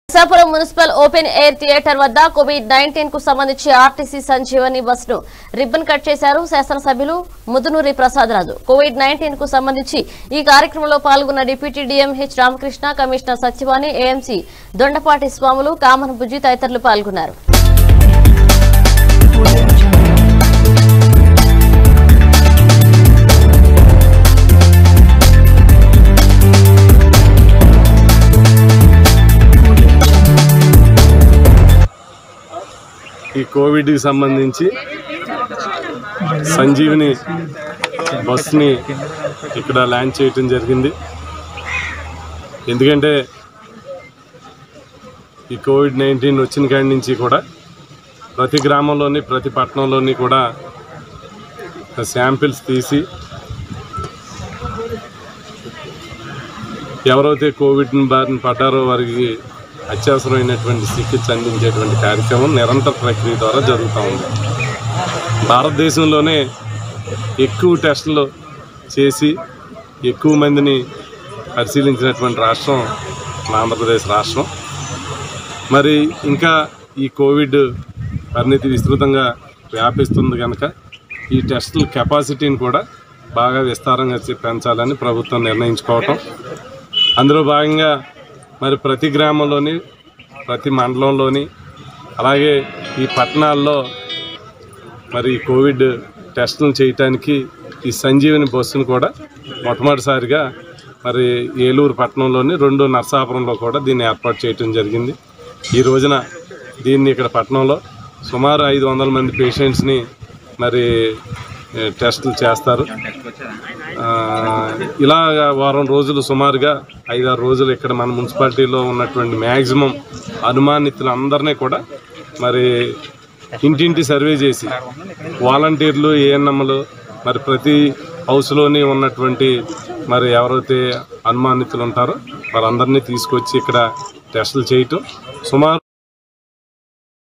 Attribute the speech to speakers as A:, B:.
A: Narasapuram municipal open air theatre వద్ద Covid nineteen కు సంబంధించి ఆర్టీసీ సంజీవని బస్సును రిబ్బన్ కట్ చేశారు శాసనసభ్యులు ముదునూరి ప్రసాద్ రాజు కోవిడ్ నైన్టీన్ కు సంబంధించి ఈ కార్యక్రమంలో పాల్గొన్న deputy DM H Ramakrishna commissioner Satyavani AMC Dondapati Swamulu కామన్ బుజ్జి తదితరులు పాల్గొన్నారు
B: ఈ కోవిడ్కి సంబంధించి సంజీవిని బస్ని ఇక్కడ ల్యాండ్ చేయటం జరిగింది ఎందుకంటే ఈ కోవిడ్ నైన్టీన్ వచ్చిన కాడి నుంచి కూడా ప్రతి గ్రామంలోని ప్రతి పట్టణంలోని కూడా శాంపిల్స్ తీసి ఎవరైతే కోవిడ్ బారిన పడ్డారో వారికి అత్యవసరమైనటువంటి చికిత్స అందించేటువంటి కార్యక్రమం నిరంతర ప్రక్రియ ద్వారా జరుగుతూ ఉంది భారతదేశంలోనే ఎక్కువ టెస్టులు చేసి ఎక్కువ మందిని పరిశీలించినటువంటి రాష్ట్రం మన ఆంధ్రప్రదేశ్ రాష్ట్రం మరి ఇంకా ఈ కోవిడ్ పరిణితి విస్తృతంగా వ్యాపిస్తుంది కనుక ఈ టెస్టుల కెపాసిటీని కూడా బాగా విస్తారంగా చే- పెంచాలని ప్రభుత్వం నిర్ణయించుకోవటం అందులో భాగంగా మరి ప్రతి గ్రామంలోని ప్రతి మండలంలోని అలాగే ఈ పట్టణాల్లో మరి ఈ కోవిడ్ టెస్టులను చేయటానికి ఈ సంజీవని బస్సును కూడా మొట్టమొదటిసారిగా మరి ఏలూరు పట్టణంలోని రెండు నర్సాపురంలో కూడా దీన్ని ఏర్పాటు చేయటం జరిగింది ఈ రోజున దీన్ని ఇక్కడ పట్టణంలో సుమారు ఐదు వందల మంది పేషెంట్స్ని మరి ఏ, టెస్టులు చేస్తారు ఆ, ఇలాగ వారం రోజులు సుమారుగా ఐదారు రోజులు ఇక్కడ మన మున్సిపాలిటీలో ఉన్నటువంటి మ్యాక్సిమం అనుమానితులు అందరినీ కూడా మరి ఇంటింటి సర్వే చేసి వాలంటీర్లు ఏఎన్ఎంలు మరి ప్రతి హౌస్లోని ఉన్నటువంటి మరి ఎవరైతే అనుమానితులు ఉంటారో వారందరినీ తీసుకొచ్చి ఇక్కడ టెస్టులు చేయటం సుమారు